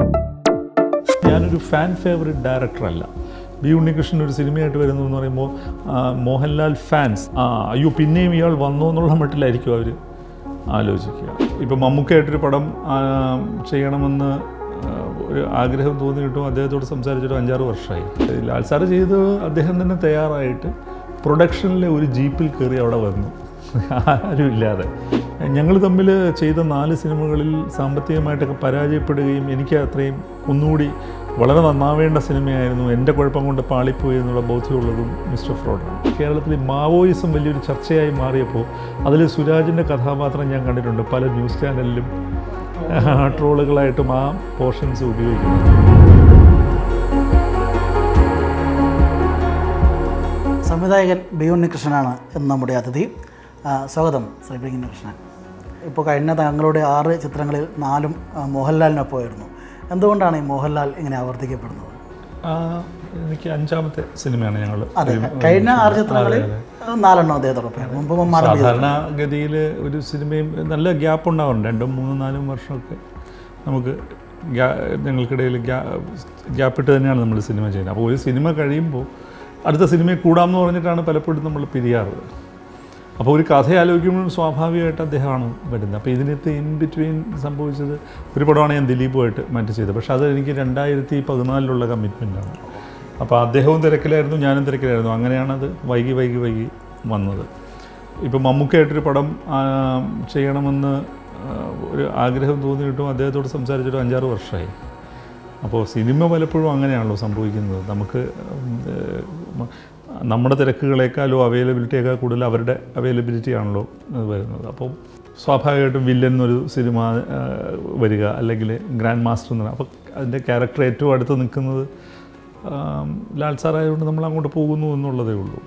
ഞാനൊരു fan favourite ഡയറക്ടറല്ല B Unnikrishnan ഒരു സിനിമയായിട്ട് വരുന്നു എന്ന് പറയുമ്പോൾ ആ, മോഹൻലാൽ ഫാൻസ് ആ അയ്യോ പിന്നെയും ഇയാൾ വന്നു എന്നുള്ള മട്ടിലായിരിക്കും അവർ ആലോചിക്കുക ഇപ്പം മമ്മൂക്കയായിട്ടൊരു പടം ആ, ചെയ്യണമെന്ന് ആ, ഒരു ആഗ്രഹം തോന്നിയിട്ടും അദ്ദേഹത്തോട് സംസാരിച്ചിട്ട് അഞ്ചാറ് വർഷമായി ലാൽ സാറ് ചെയ്ത് അദ്ദേഹം തന്നെ തയ്യാറായിട്ട് പ്രൊഡക്ഷനിലെ ഒരു ജീപ്പിൽ കയറി അവിടെ വന്നു ആരും ഇല്ലാതെ ഞങ്ങൾ തമ്മിൽ ചെയ്ത നാല് സിനിമകളിൽ സാമ്പത്തികമായിട്ടൊക്കെ പരാജയപ്പെടുകയും എനിക്ക് അത്രയും ഒന്നുകൂടി വളരെ നന്നാവേണ്ട സിനിമയായിരുന്നു എൻ്റെ കുഴപ്പം കൊണ്ട് പാളിപ്പോയി എന്നുള്ള ബോധ്യമുള്ളതും മിസ്റ്റർ ഫ്രോഡാണ് കേരളത്തിൽ മാവോയിസം വലിയൊരു ചർച്ചയായി മാറിയപ്പോൾ അതിൽ സുരാജിൻ്റെ കഥാപാത്രം ഞാൻ കണ്ടിട്ടുണ്ട് പല ന്യൂസ് ചാനലിലും ട്രോളുകളായിട്ടും ആ പോർഷൻസ് ഉപയോഗിക്കുന്നു സംവിധായകൻ ബി ഉണ്ണികൃഷ്ണനാണ് ഇന്ന് നമ്മുടെ അതിഥി ആ, സ്വാഗതം ശ്രീ ബി ഉണ്ണികൃഷ്ണൻ ഇപ്പോൾ കഴിഞ്ഞ താങ്കളുടെ ആറ് ചിത്രങ്ങളിൽ നാലും ആ, മോഹൻലാലിനൊപ്പമായിരുന്നു എന്തുകൊണ്ടാണ് ഈ മോഹൻലാൽ ഇങ്ങനെ ആവർത്തിക്കപ്പെടുന്നത് ആ, എനിക്ക് അഞ്ചാമത്തെ സിനിമയാണ് ഞങ്ങൾ അതെ കഴിഞ്ഞ ആറ് ചിത്രങ്ങളിൽ നാലെണ്ണം അദ്ദേഹത്തോടൊപ്പമായിരുന്നു മുമ്പ് മാറി സാധാരണഗതിയിൽ ഒരു സിനിമയും നല്ല ഗ്യാപ്പ് ഉണ്ടാവാറുണ്ട് രണ്ടും മൂന്നും നാലും വർഷമൊക്കെ നമുക്ക് ഗ്യാ- ഞങ്ങൾക്കിടയിൽ ഗ്യാപ്പ് ഇട്ട് തന്നെയാണ് നമ്മൾ സിനിമ ചെയ്യുന്നത് അപ്പോൾ ഒരു സിനിമ കഴിയുമ്പോൾ അടുത്ത സിനിമയിൽ കൂടാമെന്ന് പറഞ്ഞിട്ടാണ് പലപ്പോഴും നമ്മൾ പിരിയാറ് അപ്പോൾ ഒരു കഥ ആലോചിക്കുമ്പോഴും സ്വാഭാവികമായിട്ട് അദ്ദേഹമാണ് വരുന്നത് അപ്പോൾ ഇതിനകത്ത് ഇൻ ബിറ്റ്വീൻ സംഭവിച്ചത് ഒരു പടമാണ് ഞാൻ ദിലീപുമായിട്ട് മറ്റു ചെയ്തത് പക്ഷേ അത് എനിക്ക് രണ്ടായിരത്തി പതിനാലിലുള്ള കമ്മിറ്റ്മെൻറ്റാണ് അപ്പോൾ അദ്ദേഹവും തിരക്കിലായിരുന്നു ഞാനും തിരക്കിലായിരുന്നു അങ്ങനെയാണ് അത് വൈകി വൈകി വൈകി വന്നത് ഇപ്പോൾ മമ്മൂക്കയായിട്ടൊരു പടം ആ, ചെയ്യണമെന്ന് ആ, ഒരു ആഗ്രഹം തോന്നിയിട്ടും അദ്ദേഹത്തോട് സംസാരിച്ചിട്ട് അഞ്ചാറ് വർഷമായി അപ്പോൾ സിനിമ പലപ്പോഴും അങ്ങനെയാണല്ലോ സംഭവിക്കുന്നത് നമുക്ക് ഉം, ഏഹ്, മ- നമ്മുടെ തിരക്കുകളെക്കാളും അവൈലബിലിറ്റിയേക്കാൾ കൂടുതൽ അവരുടെ അവൈലബിലിറ്റി ആണല്ലോ ഇത് വരുന്നത് അപ്പോൾ സ്വാഭാവികമായിട്ടും വില്ലൻ എന്നൊരു സിനിമ ഏഹ്, വരിക അല്ലെങ്കിൽ ഗ്രാൻഡ് മാസ്റ്റർ എന്ന് അപ്പോൾ അതിൻ്റെ ക്യാരക്ടർ ഏറ്റവും അടുത്ത് നിൽക്കുന്നത് ആം, ലാൽ സാറായതുകൊണ്ട് നമ്മൾ അങ്ങോട്ട് പോകുന്നു എന്നുള്ളതേ ഉള്ളൂ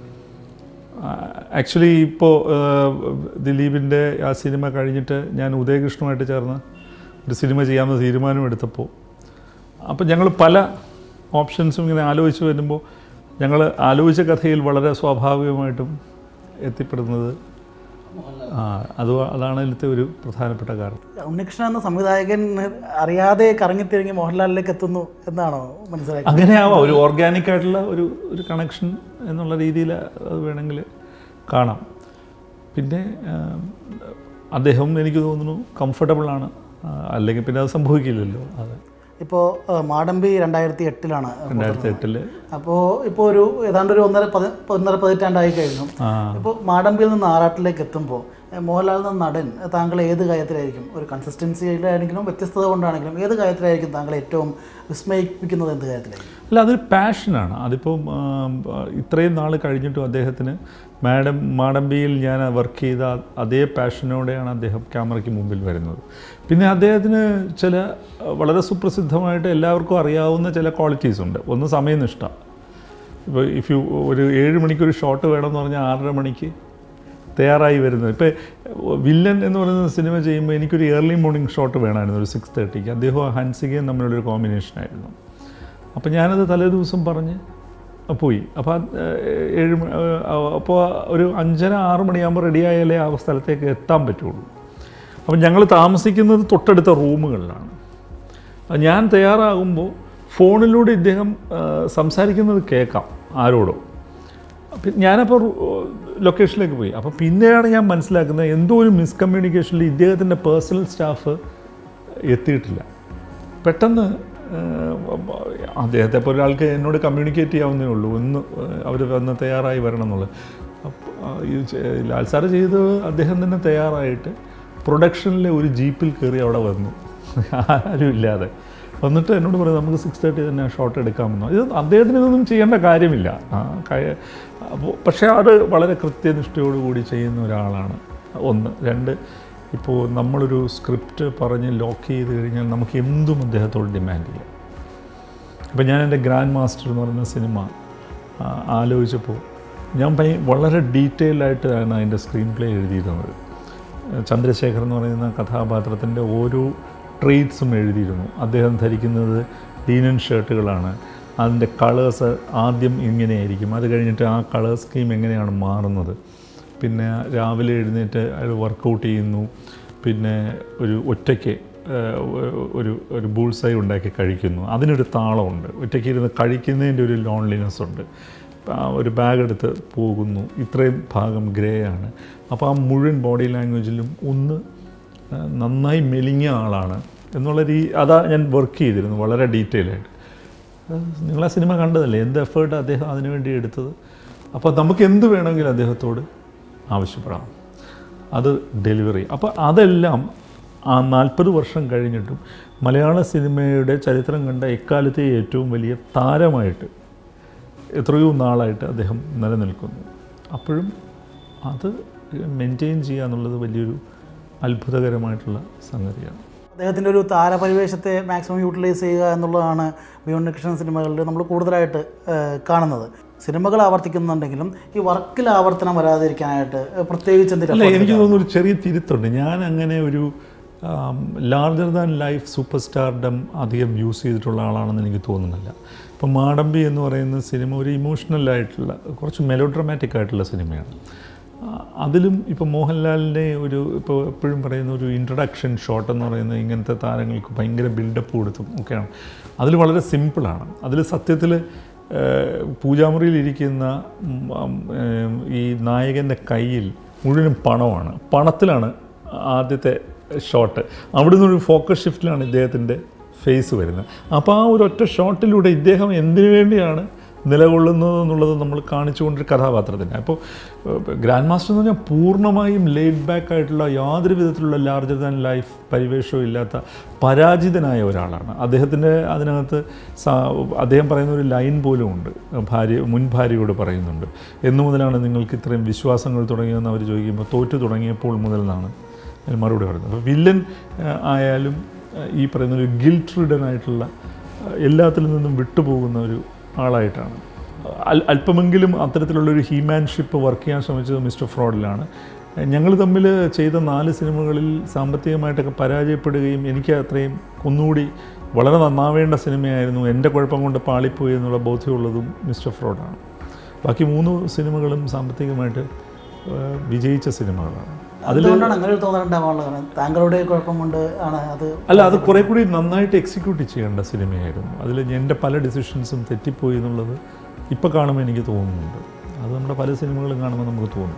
ആക്ച്വലി ഇപ്പോൾ ദിലീപിൻ്റെ ആ സിനിമ കഴിഞ്ഞിട്ട് ഞാൻ ഉദയകൃഷ്ണുമായിട്ട് ചേർന്ന് ഒരു സിനിമ ചെയ്യാമെന്ന് തീരുമാനമെടുത്തപ്പോൾ അപ്പോൾ ഞങ്ങൾ പല ഓപ്ഷൻസും ഇങ്ങനെ ആലോചിച്ച് വരുമ്പോൾ ഞങ്ങൾ ആലോചിച്ച കഥയിൽ വളരെ സ്വാഭാവികമായിട്ടും എത്തിപ്പെടുന്നത് ആ അത് അതാണ് ഇതിലത്തെ ഒരു പ്രധാനപ്പെട്ട കാരണം ഉണ്ണികൃഷ്ണൻ എന്ന സംവിധായകൻ അറിയാതെ കറങ്ങിത്തിരിങ്ങി മോഹൻലാലിലേക്ക് എത്തുന്നു എന്നാണോ മനസ്സിലാക്കി അങ്ങനെ ആവാം ഒരു ഓർഗാനിക് ആയിട്ടുള്ള ഒരു ഒരു കണക്ഷൻ എന്നുള്ള രീതിയിൽ അത് വേണമെങ്കിൽ കാണാം പിന്നെ ആ, അദ്ദേഹം എനിക്ക് തോന്നുന്നു കംഫർട്ടബിളാണ് അല്ലെങ്കിൽ പിന്നെ അത് സംഭവിക്കില്ലല്ലോ അത് ഇപ്പോൾ മാടമ്പി രണ്ടായിരത്തി എട്ടിലാണ് രണ്ടായിരത്തി എട്ടില് അപ്പോൾ ഇപ്പോൾ ഒരു ഏതാണ്ട് ഒരു ഒന്നര പതി ഒന്നര പതിറ്റാണ്ടായി കഴിഞ്ഞു ആ ഇപ്പോൾ മാടമ്പിയിൽ നിന്ന് ആറാട്ടിലേക്ക് എത്തുമ്പോൾ ഏഹ്, മോഹൻലാൽ എന്ന നടൻ ഏഹ്, താങ്കൾ ഏത് കാര്യത്തിലായിരിക്കും ഒരു കൺസിസ്റ്റൻസിയിലാണെങ്കിലും വ്യത്യസ്തത കൊണ്ടാണെങ്കിലും ഏത് കാര്യത്തിലായിരിക്കും താങ്കൾ ഏറ്റവും വിസ്മയിപ്പിക്കുന്നത് എന്ത് കാര്യത്തിലായിരിക്കും അല്ല അതൊരു പാഷനാണ് അതിപ്പം ആം, ഇത്രയും നാൾ കഴിഞ്ഞിട്ടും അദ്ദേഹത്തിന് മാഡം മാടമ്പിയിൽ ഞാൻ വർക്ക് ചെയ്ത അതേ പാഷനോടെയാണ് അദ്ദേഹം ക്യാമറയ്ക്ക് മുമ്പിൽ വരുന്നത് പിന്നെ അദ്ദേഹത്തിന് ചില അഹ്, വളരെ സുപ്രസിദ്ധമായിട്ട് എല്ലാവർക്കും അറിയാവുന്ന ചില ക്വാളിറ്റീസ് ഉണ്ട് ഒന്ന് സമയനിഷ്ഠ ഇപ്പോൾ ഇഫ് യു ഒരു ഏഴ് മണിക്ക് ഒരു ഷോട്ട് വേണമെന്ന് പറഞ്ഞാൽ ആറര മണിക്ക് തയ്യാറായി വരുന്നത് ഇപ്പോൾ വില്ലൻ എന്ന് പറയുന്ന സിനിമ ചെയ്യുമ്പോൾ എനിക്കൊരു ഏർലി മോർണിംഗ് ഷോട്ട് വേണമായിരുന്നു ഒരു സിക്സ് തേർട്ടിക്ക് അദ്ദേഹവും ഹൻസികയും തമ്മിലുള്ളൊരു കോമ്പിനേഷനായിരുന്നു അപ്പോൾ ഞാനത് തലേ ദിവസം പറഞ്ഞ് പോയി അപ്പോൾ അത് ഏഴ് മ- അപ്പോൾ ഒരു അഞ്ചര ആറ് മണിയാകുമ്പോൾ റെഡിയായാലേ ആ സ്ഥലത്തേക്ക് എത്താൻ പറ്റുള്ളൂ അപ്പം ഞങ്ങൾ താമസിക്കുന്നത് തൊട്ടടുത്ത റൂമുകളിലാണ് അത് ഞാൻ തയ്യാറാകുമ്പോൾ ഫോണിലൂടെ ഇദ്ദേഹം ആ, സംസാരിക്കുന്നത് കേൾക്കാം ആരോടോ അപ്പം ഞാനപ്പോൾ റൂ- ലൊക്കേഷനിലേക്ക് പോയി അപ്പോൾ പിന്നെയാണ് ഞാൻ മനസ്സിലാക്കുന്നത് എന്തോ ഒരു മിസ്കമ്മ്യൂണിക്കേഷനിൽ ഇദ്ദേഹത്തിൻ്റെ പേഴ്സണൽ സ്റ്റാഫ് എത്തിയിട്ടില്ല പെട്ടെന്ന് അദ്ദേഹത്തെ പോലെ ഒരാൾക്ക് എന്നോട് കമ്മ്യൂണിക്കേറ്റ് ചെയ്യാവുന്നേ ഉള്ളൂ ഒന്ന് അവർ വന്ന് തയ്യാറായി വരണം എന്നുള്ളത് അപ്പോൾ ഇത് ചെ- ലാൽ സാറ് ചെയ്ത് അദ്ദേഹം തന്നെ തയ്യാറായിട്ട് പ്രൊഡക്ഷനിലെ ഒരു ജീപ്പിൽ കയറി അവിടെ വന്നു ആരും ഇല്ലാതെ വന്നിട്ട് എന്നോട് പറയും നമുക്ക് സിക്സ് തേർട്ടി തന്നെ ഷോട്ട് എടുക്കാമെന്നോ ഇത് അദ്ദേഹത്തിന് ഇതൊന്നും ചെയ്യേണ്ട കാര്യമില്ല ആ, കയ- അപ്പോൾ പക്ഷേ അത് വളരെ കൃത്യനിഷ്ഠയോടുകൂടി ചെയ്യുന്ന ഒരാളാണ് ഒന്ന് രണ്ട് ഇപ്പോൾ നമ്മളൊരു സ്ക്രിപ്റ്റ് പറഞ്ഞ് ലോക്ക് ചെയ്ത് കഴിഞ്ഞാൽ നമുക്ക് എന്തും അദ്ദേഹത്തോട് ഡിമാൻഡ് ചെയ്യാം അപ്പോൾ ഞാൻ എൻ്റെ ഗ്രാൻഡ് മാസ്റ്റർ എന്ന് പറയുന്ന സിനിമ ആ, ആലോചിച്ചപ്പോൾ ഞാൻ ഭയ വളരെ ഡീറ്റെയിൽ ആയിട്ടാണ് അതിൻ്റെ സ്ക്രീൻ പ്ലേ എഴുതിയിരുന്നത് ചന്ദ്രശേഖർ എന്ന് പറയുന്ന കഥാപാത്രത്തിൻ്റെ ഓരോ ട്രെയ്റ്റ്സും എഴുതിയിരുന്നു അദ്ദേഹം ധരിക്കുന്നത് ലീനൻ ഷർട്ടുകളാണ് അതിൻ്റെ കളേഴ്സ് ആദ്യം ഇങ്ങനെയായിരിക്കും അത് കഴിഞ്ഞിട്ട് ആ കളർ സ്കീം എങ്ങനെയാണ് മാറുന്നത് പിന്നെ രാവിലെ എഴുന്നേറ്റ് അയാൾ വർക്കൗട്ട് ചെയ്യുന്നു പിന്നെ ഒരു ഒറ്റയ്ക്ക് ഒരു ഒരു ബൂൾസൈ ഉണ്ടാക്കി കഴിക്കുന്നു അതിനൊരു താളമുണ്ട് ഒറ്റയ്ക്ക് ഇരുന്ന് കഴിക്കുന്നതിൻ്റെ ഒരു ലോൺലിനെസ് ഉണ്ട് ആ ഒരു ബാഗ് എടുത്ത് പോകുന്നു ഇത്രയും ഭാഗം ഗ്രേ ആണ് അപ്പോൾ ആ മുഴുവൻ ബോഡി ലാംഗ്വേജിലും ഒന്ന് ആ, നന്നായി മെലിഞ്ഞ ആളാണ് എന്നുള്ള രീ അതാ ഞാൻ വർക്ക് ചെയ്തിരുന്നു വളരെ ഡീറ്റെയിൽ ആയിട്ട് നിങ്ങൾ ആ സിനിമ കണ്ടതല്ലേ എന്ത് എഫേർട്ട് അദ്ദേഹം അതിനുവേണ്ടി എടുത്തത് അപ്പോൾ നമുക്ക് എന്ത് വേണമെങ്കിലും അദ്ദേഹത്തോട് ആവശ്യപ്പെടാം അത് ഡെലിവറി അപ്പോൾ അതെല്ലാം ആ നാൽപ്പത് വർഷം കഴിഞ്ഞിട്ടും മലയാള സിനിമയുടെ ചരിത്രം കണ്ട എക്കാലത്തെ ഏറ്റവും വലിയ താരമായിട്ട് എത്രയോ നാളായിട്ട് അദ്ദേഹം നിലനിൽക്കുന്നു അപ്പോഴും അത് മെയിൻറ്റെയിൻ ചെയ്യുക എന്നുള്ളത് വലിയൊരു അത്ഭുതകരമായിട്ടുള്ള സംഗതിയാണ് അദ്ദേഹത്തിൻ്റെ ഒരു താരപരിവേഷത്തെ മാക്സിമം യൂട്ടിലൈസ് ചെയ്യുക എന്നുള്ളതാണ് ബിയോണ്ട് കൃഷ്ണൻ സിനിമകളിൽ നമ്മൾ കൂടുതലായിട്ട് ഏഹ്, കാണുന്നത് സിനിമകൾ ആവർത്തിക്കുന്നുണ്ടെങ്കിലും ഈ വർക്കിൽ ആവർത്തനം വരാതിരിക്കാനായിട്ട് ഏഹ്, പ്രത്യേകിച്ച് അല്ല എന്തെങ്കിലും എനിക്ക് തോന്നുന്നു ഒരു ചെറിയ തിരുത്തുണ്ട് ഞാൻ അങ്ങനെ ഒരു larger than life super stardom അധികം യൂസ് ചെയ്തിട്ടുള്ള ആളാണെന്ന് എനിക്ക് തോന്നുന്നില്ല ഇപ്പം മാടമ്പി എന്ന് പറയുന്ന സിനിമ ഒരു ഇമോഷണൽ ആയിട്ടുള്ള കുറച്ച് മെലോഡ്രമാറ്റിക് ആയിട്ടുള്ള സിനിമയാണ് ആ, അതിലും ഇപ്പോൾ മോഹൻലാലിൻ്റെ ഒരു ഇപ്പോൾ എപ്പോഴും പറയുന്ന ഒരു ഇൻട്രഡക്ഷൻ ഷോട്ട് എന്ന് പറയുന്നത് ഇങ്ങനത്തെ താരങ്ങൾക്ക് ഭയങ്കര ബിൽഡപ്പ് കൊടുത്തും ഒക്കെയാണ് അതിൽ വളരെ സിമ്പിളാണ് അതിൽ സത്യത്തിൽ പൂജാമുറിയിൽ ഇരിക്കുന്ന ഉം, ഉം, ഏം, ഈ നായകൻ്റെ കയ്യിൽ മുഴുവനും പണമാണ് പണത്തിലാണ് ആദ്യത്തെ ഷോട്ട് അവിടുന്ന് ഒരു ഫോക്കസ് ഷിഫ്റ്റിലാണ് ഇദ്ദേഹത്തിൻ്റെ ഫേസ് വരുന്നത് അപ്പോൾ ആ ഒരു ഒറ്റ ഷോട്ടിലൂടെ ഇദ്ദേഹം എന്തിനു വേണ്ടിയാണ് നിലകൊള്ളുന്നത് എന്നുള്ളത് നമ്മൾ കാണിച്ചുകൊണ്ടൊരു കഥാപാത്രത്തിന് അപ്പോൾ ഗ്രാൻഡ് മാസ്റ്റർ എന്ന് പറഞ്ഞാൽ പൂർണ്ണമായും ലെയ്ഡ് ബാക്ക് ആയിട്ടുള്ള യാതൊരു വിധത്തിലുള്ള ലാർജർ ദാൻ ലൈഫ് പരിവേഷവും ഇല്ലാത്ത പരാജിതനായ ഒരാളാണ് അദ്ദേഹത്തിൻ്റെ അതിനകത്ത് സാ അദ്ദേഹം പറയുന്ന ഒരു ലൈൻ പോലും ഉണ്ട് ഭാര്യ മുൻ ഭാര്യയോട് പറയുന്നുണ്ട് എന്നു മുതലാണ് നിങ്ങൾക്ക് ഇത്രയും വിശ്വാസങ്ങൾ തുടങ്ങിയതെന്ന് അവർ ചോദിക്കുമ്പോൾ തോറ്റു തുടങ്ങിയപ്പോൾ മുതൽ എന്നാണ് അതിന് മറുപടി പറയുന്നത് അപ്പോൾ വില്ലൻ ആ, ആയാലും ആ, ഈ പറയുന്ന ഒരു ഗിൽറ്റ് റിഡൻ ആയിട്ടുള്ള ആ, എല്ലാത്തിൽ നിന്നും വിട്ടുപോകുന്ന ഒരു ആളായിട്ടാണ് അൽ- അല്പമെങ്കിലും അത്തരത്തിലുള്ളൊരു ഹ്യൂമാൻഷിപ്പ് വർക്ക് ചെയ്യാൻ ശ്രമിച്ചത് മിസ്റ്റർ ഫ്രോഡിലാണ് ഞങ്ങൾ തമ്മിൽ ചെയ്ത നാല് സിനിമകളിൽ സാമ്പത്തികമായിട്ടൊക്കെ പരാജയപ്പെടുകയും എനിക്ക് അത്രയും ഒന്നുകൂടി വളരെ നന്നാവേണ്ട സിനിമയായിരുന്നു എൻ്റെ കുഴപ്പം കൊണ്ട് പാളിപ്പോയി എന്നുള്ള ബോധ്യമുള്ളതും മിസ്റ്റർ ഫ്രോഡാണ് ബാക്കി മൂന്ന് സിനിമകളും സാമ്പത്തികമായിട്ട് ആ, വിജയിച്ച സിനിമകളാണ് അതുകൊണ്ടാണ് അങ്ങനെ ഒരു തോന്നലുണ്ടാവാനുള്ള കാരണം താങ്കളുടെ കുഴപ്പം കൊണ്ട് ആണ് അത് അല്ല അത് കുറെ കൂടി നന്നായിട്ട് എക്സിക്യൂട്ട് ചെയ്യേണ്ട സിനിമയായിരുന്നു അതിൽ എൻ്റെ പല ഡിസിഷൻസും തെറ്റിപ്പോയി എന്നുള്ളത് ഇപ്പോൾ കാണുമ്പോൾ എനിക്ക് തോന്നുന്നുണ്ട് അത് നമ്മുടെ പല സിനിമകളും കാണുമ്പോൾ നമുക്ക് തോന്നും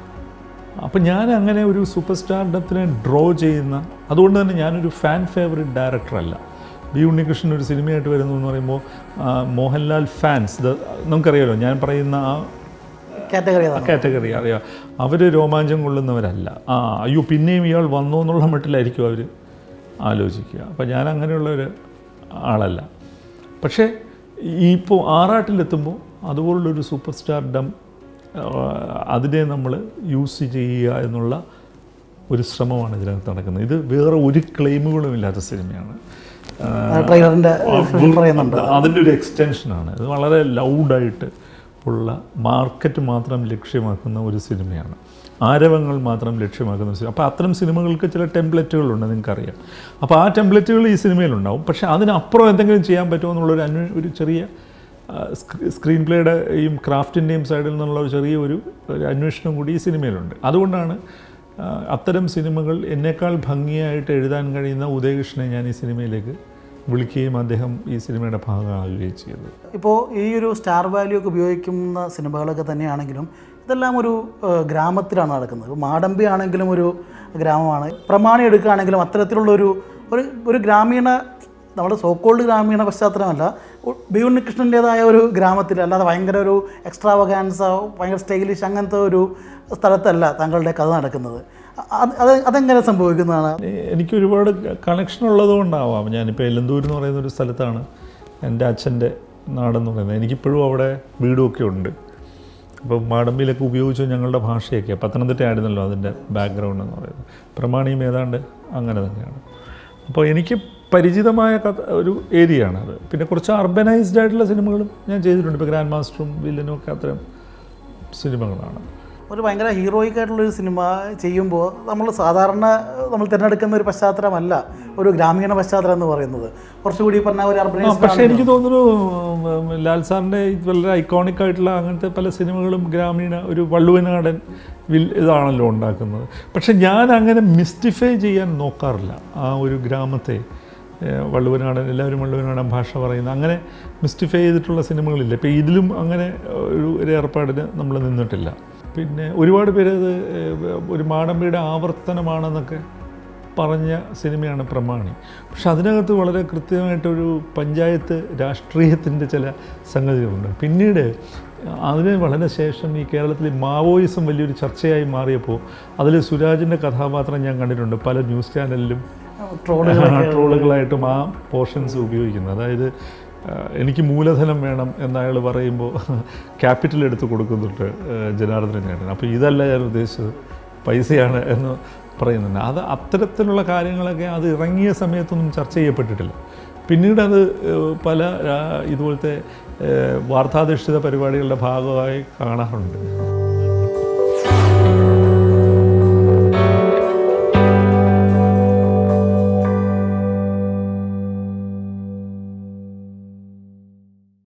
അപ്പം ഞാൻ അങ്ങനെ ഒരു സൂപ്പർ സ്റ്റാർഡത്തിനെ ഡ്രോ ചെയ്യുന്ന അതുകൊണ്ട് തന്നെ ഞാനൊരു ഫാൻ ഫേവറേറ്റ് ഡയറക്ടറല്ല ബി ഉണ്ണികൃഷ്ണൻ ഒരു സിനിമയായിട്ട് വരുന്നു എന്ന് പറയുമ്പോൾ ആ, മോഹൻലാൽ ഫാൻസ് ഇത് നമുക്കറിയാലോ ഞാൻ പറയുന്ന ആ കാറ്റഗറി അതാണ് കാറ്റഗറി അറിയാം അവർ രോമാഞ്ചം കൊള്ളുന്നവരല്ല ആ അയ്യോ പിന്നെയും ഇയാൾ വന്നു എന്നുള്ള മട്ടിലായിരിക്കും അവർ ആലോചിക്കുക അപ്പം ഞാൻ അങ്ങനെയുള്ള ഒരു ആളല്ല പക്ഷേ ഈ ഇപ്പോൾ ആറാട്ടിലെത്തുമ്പോൾ അതുപോലുള്ളൊരു സൂപ്പർ സ്റ്റാർ ഡം അതിനെ നമ്മൾ യൂസ് ചെയ്യുക എന്നുള്ള ഒരു ശ്രമമാണ് ഇതിനകത്ത് നടക്കുന്നത് ഇത് വേറെ ഒരു ക്ലെയിമുകളും ഇല്ലാത്ത സിനിമയാണ് ട്രെയിലറിൻ്റെ പറയുന്നുണ്ട് അതിൻ്റെ ഒരു എക്സ്റ്റൻഷനാണ് ഇത് വളരെ ലൗഡായിട്ട് ഉള്ള മാർക്കറ്റ് മാത്രം ലക്ഷ്യമാക്കുന്ന ഒരു സിനിമയാണ് ആരവങ്ങൾ മാത്രം ലക്ഷ്യമാക്കുന്ന ഒരു സിനിമ അപ്പോൾ അത്തരം സിനിമകൾക്ക് ചില ടെംപ്ലേറ്റുകളുണ്ട് നിങ്ങൾക്കറിയാം അപ്പോൾ ആ ടെംപ്ലേറ്റുകൾ ഈ സിനിമയിലുണ്ടാവും പക്ഷേ അതിനപ്പുറം എന്തെങ്കിലും ചെയ്യാൻ പറ്റുമോ എന്നുള്ളൊരു അന്വേ ഒരു ചെറിയ സ്ക്രീൻ പ്ലേയുടെയും ക്രാഫ്റ്റിൻ്റെയും സൈഡിൽ നിന്നുള്ള ഒരു ചെറിയ ഒരു ഒരു അന്വേഷണം കൂടി ഈ സിനിമയിലുണ്ട് അതുകൊണ്ടാണ് ആ, അത്തരം സിനിമകൾ എന്നേക്കാൾ ഭംഗിയായിട്ട് എഴുതാൻ കഴിയുന്ന ഉദയകൃഷ്ണനെ ഞാൻ ഈ സിനിമയിലേക്ക് വിളിക്കുകയും അദ്ദേഹം ഈ സിനിമയുടെ ഭാഗമാകുകയും ചെയ്തത് ഇപ്പോൾ ഈ ഒരു സ്റ്റാർ വാല്യൂ ഒക്കെ ഉപയോഗിക്കുന്ന സിനിമകളൊക്കെ തന്നെയാണെങ്കിലും ഇതെല്ലാം ഒരു ഏഹ്, ഗ്രാമത്തിലാണ് നടക്കുന്നത് ഇപ്പോൾ മാടമ്പി ആണെങ്കിലും ഒരു ഗ്രാമമാണ് പ്രമാണി എടുക്കുകയാണെങ്കിലും അത്തരത്തിലുള്ള ഒരു ഒരു ഒരു ഗ്രാമീണ നമ്മുടെ സോക്കോൾഡ് ഗ്രാമീണ പശ്ചാത്തലമല്ല ഉ- ബി ഉണ്ണികൃഷ്ണൻ്റേതായ ഒരു ഗ്രാമത്തിൽ അല്ലാതെ ഭയങ്കര ഒരു എക്സ്ട്രാ വകാൻസോ ഭയങ്കര സ്റ്റൈലിഷ് അങ്ങനത്തെ ഒരു സ്ഥലത്തല്ല താങ്കളുടെ കഥ നടക്കുന്നത് അത് അത് അതെങ്ങനെ സംഭവിക്കുന്നതാണ് എ- എനിക്ക് ഒരുപാട് കണക്ഷൻ ഉള്ളതുകൊണ്ടാവാം ഞാനിപ്പോൾ എലന്തൂർ എന്ന് പറയുന്ന ഒരു സ്ഥലത്താണ് എൻ്റെ അച്ഛൻ്റെ നാടെന്ന് പറയുന്നത് എനിക്കിപ്പോഴും അവിടെ വീടുമൊക്കെ ഉണ്ട് അപ്പോൾ മാടമ്പിയിലൊക്കെ ഉപയോഗിച്ച ഞങ്ങളുടെ ഭാഷയൊക്കെ പത്തനംതിട്ട ആയിരുന്നല്ലോ അതിൻ്റെ ബാക്ക്ഗ്രൗണ്ട് എന്ന് പറയുന്നത് പ്രമാണിയും ഏതാണ്ട് അങ്ങനെ തന്നെയാണ് അപ്പോൾ എനിക്ക് പരിചിതമായ കഥ ഒരു ഏരിയ ആണത് പിന്നെ കുറച്ച് അർബനൈസ്ഡ് ആയിട്ടുള്ള സിനിമകളും ഞാൻ ചെയ്തിട്ടുണ്ട് ഇപ്പോൾ ഗ്രാൻഡ് മാസ്റ്ററും വില്ലനും ഒക്കെ അത്തരം സിനിമകളാണ് ഒരു ഭയങ്കര ഹീറോയിക് ആയിട്ടുള്ളൊരു സിനിമ ചെയ്യുമ്പോൾ നമ്മൾ സാധാരണ നമ്മൾ തിരഞ്ഞെടുക്കുന്ന ഒരു പശ്ചാത്തലമല്ല ഒരു ഗ്രാമീണ പശ്ചാത്തലം എന്ന് പറയുന്നത് കുറച്ചുകൂടി പറഞ്ഞ ഒരു ആ, അർബനൈസ്ഡ് പക്ഷേ എനിക്ക് തോന്നുന്നു ഉം, ലാൽ സാറിൻ്റെ വളരെ ഐക്കോണിക് ആയിട്ടുള്ള അങ്ങനത്തെ പല സിനിമകളും ഗ്രാമീണ ഒരു വള്ളുവനാടൻ വിൽ ഇതാണല്ലോ ഉണ്ടാക്കുന്നത് പക്ഷെ ഞാൻ അങ്ങനെ മിസ്റ്റിഫൈ ചെയ്യാൻ നോക്കാറില്ല ആ ഒരു ഗ്രാമത്തെ ഏഹ്, വള്ളുവനാടൻ എല്ലാവരും വള്ളുവനാടൻ ഭാഷ പറയുന്ന അങ്ങനെ മിസ്റ്റിഫൈ ചെയ്തിട്ടുള്ള സിനിമകളില്ല ഇപ്പോൾ ഇതിലും അങ്ങനെ ഒരു ഒരു ഏർപ്പാടിന് നമ്മൾ നിന്നിട്ടില്ല പിന്നെ ഒരുപാട് പേര് അത് ഏഹ്, ഒരു മാടമ്പിയുടെ ആവർത്തനമാണെന്നൊക്കെ പറഞ്ഞ സിനിമയാണ് പ്രമാണി പക്ഷെ അതിനകത്ത് വളരെ കൃത്യമായിട്ടൊരു പഞ്ചായത്ത് രാഷ്ട്രീയത്തിൻ്റെ ചില സംഗതികളുണ്ട് പിന്നീട് അതിന് വളരെ ശേഷം ഈ കേരളത്തിൽ മാവോയിസം വലിയൊരു ചർച്ചയായി മാറിയപ്പോൾ അതിൽ സുരാജിൻ്റെ കഥാപാത്രം ഞാൻ കണ്ടിട്ടുണ്ട് പല ന്യൂസ് ചാനലിലും ട്രോളുകളൊക്കെ ട്രോളുകളായിട്ടും ആ പോർഷൻസ് ഉപയോഗിക്കുന്നത് അതായത് ആ, എനിക്ക് മൂലധനം വേണം എന്ന് അയാൾ പറയുമ്പോൾ ക്യാപിറ്റൽ എടുത്ത് കൊടുക്കുന്നുണ്ട് ആ, ജനാർദ്ദനൻ ചേട്ടൻ അപ്പോൾ ഇതല്ല ഞാൻ ഉദ്ദേശിച്ചത് പൈസയാണ് എന്ന് പറയുന്നുണ്ട് അത് അത്തരത്തിലുള്ള കാര്യങ്ങളൊക്കെ അത് ഇറങ്ങിയ സമയത്തൊന്നും ചർച്ച ചെയ്യപ്പെട്ടിട്ടില്ല പിന്നീട് അത് ഏഹ്, പല ആ, ഇതുപോലത്തെ ഏഹ്, വാർത്താധിഷ്ഠിത പരിപാടികളുടെ ഭാഗമായി കാണാറുണ്ട്